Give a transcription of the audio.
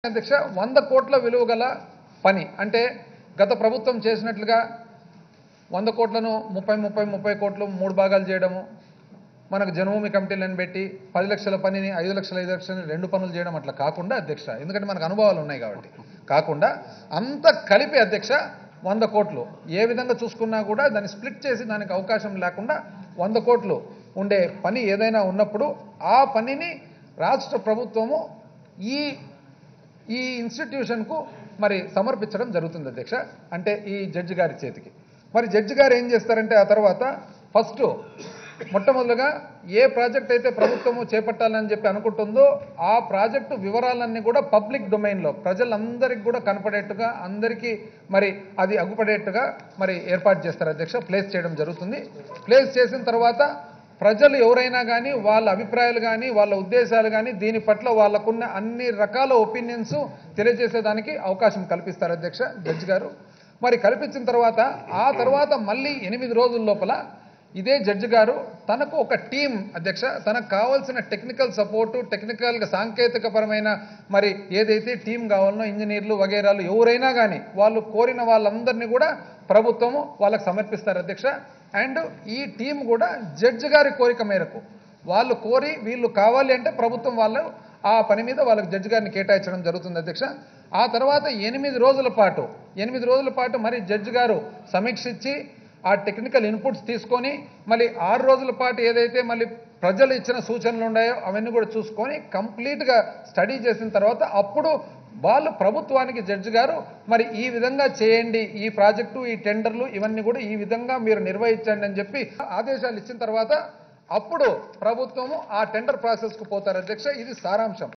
అధ్యక్ష వంద కోట్ల విలువ గల పని అంటే గత ప్రభుత్వం చేసినట్లుగా వంద కోట్లను ముప్పై ముప్పై ముప్పై కోట్లు మూడు భాగాలు చేయడము మనకు జన్మభూమి కమిటీలను పెట్టి పది లక్షల పనిని ఐదు లక్షల ఐదు లక్షలని రెండు పనులు చేయడం అట్లా కాకుండా అధ్యక్ష ఎందుకంటే మనకు అనుభవాలు ఉన్నాయి కాబట్టి కాకుండా అంత కలిపి అధ్యక్ష వంద కోట్లు ఏ విధంగా చూసుకున్నా కూడా దాన్ని స్ప్లిట్ చేసి దానికి అవకాశం లేకుండా వంద కోట్లు ఉండే పని ఏదైనా ఉన్నప్పుడు ఆ పనిని రాష్ట్ర ప్రభుత్వము ఈ ఈ ఇన్స్టిట్యూషన్కు మరి సమర్పించడం జరుగుతుంది అధ్యక్ష అంటే ఈ జడ్జి గారి చేతికి మరి జడ్జి గారు ఏం చేస్తారంటే ఆ తర్వాత ఫస్ట్ మొట్టమొదలుగా ఏ ప్రాజెక్ట్ అయితే ప్రభుత్వము చేపట్టాలని చెప్పి అనుకుంటుందో ఆ ప్రాజెక్టు వివరాలన్నీ కూడా పబ్లిక్ డొమైన్లో ప్రజలందరికీ కూడా కనపడేట్టుగా అందరికీ మరి అది అగ్గుపడేట్టుగా మరి ఏర్పాటు చేస్తారు అధ్యక్ష ప్లేస్ చేయడం జరుగుతుంది ప్లేస్ చేసిన తర్వాత ప్రజలు ఎవరైనా కానీ వాళ్ళ అభిప్రాయాలు కానీ వాళ్ళ ఉద్దేశాలు కానీ దీని పట్ల వాళ్ళకున్న అన్ని రకాల ఒపీనియన్స్ తెలియజేసేదానికి అవకాశం కల్పిస్తారు అధ్యక్ష జడ్జి గారు మరి కల్పించిన తర్వాత ఆ తర్వాత మళ్ళీ ఎనిమిది రోజుల లోపల ఇదే జడ్జి గారు తనకు ఒక టీం అధ్యక్ష తనకు కావాల్సిన టెక్నికల్ సపోర్టు టెక్నికల్గా సాంకేతికపరమైన మరి ఏదైతే టీం కావాలనో ఇంజనీర్లు వగేరాలు ఎవరైనా కానీ వాళ్ళు కోరిన వాళ్ళందరినీ కూడా ప్రభుత్వము వాళ్ళకి సమర్పిస్తారు అధ్యక్ష అండ్ ఈ టీం కూడా జడ్జి గారి కోరిక మేరకు వాళ్ళు కోరి వీళ్ళు కావాలి అంటే ప్రభుత్వం వాళ్ళు ఆ పని మీద వాళ్ళకి జడ్జి గారిని కేటాయించడం జరుగుతుంది అధ్యక్ష ఆ తర్వాత ఎనిమిది రోజుల పాటు ఎనిమిది రోజుల పాటు మరి జడ్జి గారు సమీక్షించి ఆ టెక్నికల్ ఇన్పుట్స్ తీసుకొని మళ్ళీ ఆరు రోజుల పాటు ఏదైతే మళ్ళీ ప్రజలు ఇచ్చిన సూచనలు ఉన్నాయో అవన్నీ కూడా చూసుకొని కంప్లీట్గా స్టడీ చేసిన తర్వాత అప్పుడు వాళ్ళు ప్రభుత్వానికి జడ్జి గారు మరి ఈ విధంగా చేయండి ఈ ప్రాజెక్టు ఈ టెండర్లు ఇవన్నీ కూడా ఈ విధంగా మీరు నిర్వహించండి అని చెప్పి ఆదేశాలు ఇచ్చిన తర్వాత అప్పుడు ప్రభుత్వము ఆ టెండర్ ప్రాసెస్కు పోతారు అధ్యక్ష ఇది సారాంశం